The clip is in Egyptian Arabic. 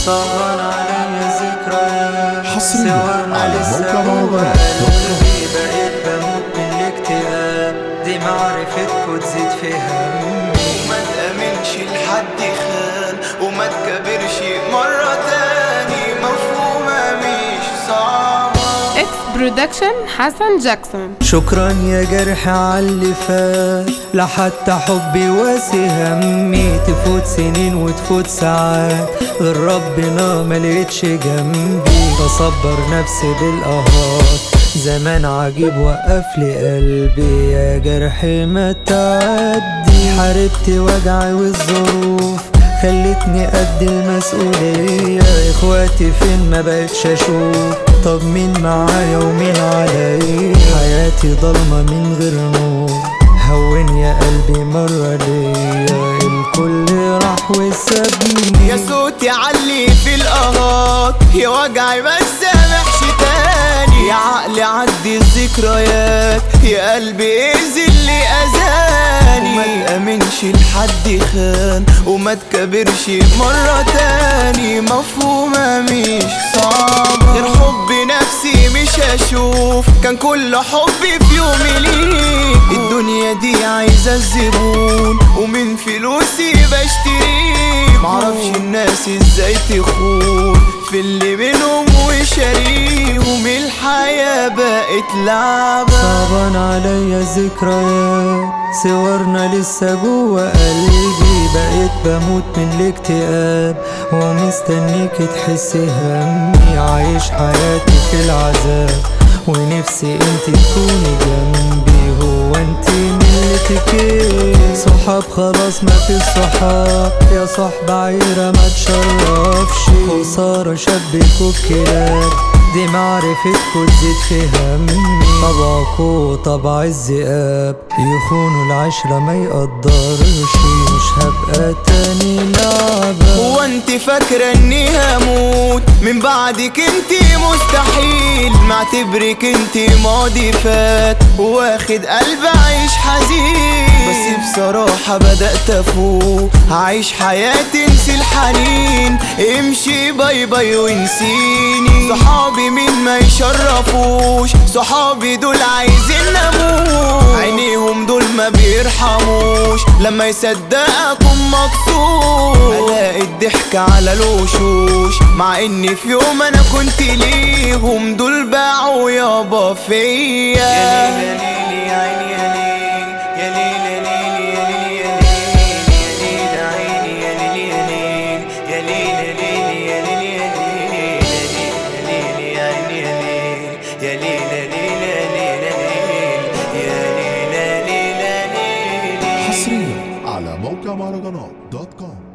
صعبان عليا الذكريات حصرياً صورنا على لسه موقع جوا مهرجانات قلبي بقيت بموت من الاكتئاب دي معرفتكوا تزيد في همي وما تأمنش لحد خان وما تكبرش مرة تاني مفهومة مش صعبة اكس برودكشن حسن جاكسون شكرا يا جرح عاللي فات لا حتى حبي واسي همي تفوت سنين وتفوت ساعات غير ربنا ملقتش جنبي بصبر نفسي بالاهات زمان عجيب وقف لي قلبي يا جرح ما تعدي حاربت وجعي والظروف خلتني قد المسؤولية اخواتي فين ما بقتش اشوف طب مين معايا ومين عليا حياتي ضلمة من غير نور هون يا قلبي مرة ليا الكل راح وسابني يا صوتي علي في القهات يا وجعي ما تسامحش تاني يا عقلي عدي الذكريات يا قلبي اذي اللي اذاني وما تأمنش لحد خان وما تكبرش مرة تاني مفهومة مش صعبة غير حب نفسي مش هشوف كان كل حبي في يوم ليك الدنيا دي عايزة الزبون ومن فلوسي بشتريك معرفش الناس ازاي تخون في اللي بينهم وشاريهم الحياة بقت لعبة صعبان عليا الذكريات صورنا لسه جوا قلبي بقيت بموت من الاكتئاب ومستنيك تحس همي عايش حياتي في العذاب ونفسي انت تكوني جنبي هو انت ملتك صحاب خلاص ما في صحاب يا صاحب عيرة ما تشرفش خسارة شبكوا الكلاب دي معرفتكوا تزيد في همي طبعكوا طبع الذئاب يخونوا العشرة ما يقدرش مش هبقى تاني لعبة هو انت فاكرة اني هموت من بعدك انت مستحيل معتبرك انت ماضي فات واخد قلب عيش حزين بس بصراحة بدأت افوق هعيش حياتي انسي الحنين امشي باي باي وانسيني صحابي مين ما يشرفوش صحابي دول عايزين نموت عينيهم دول ما بيرحموش لما يصدقكم مكسور الاقي الضحك على الوشوش مع ان في يوم انا كنت ليهم دول باعوا يابا فيا يا ليل يا عيني يا ليل يا ليل يا ليل يا ليل يا ليل يا ليل يا ليل يا ليل يا ليل يا ليل يا ليل يا ليل يا ليل حصريا على موقع مهرجانات دوت كوم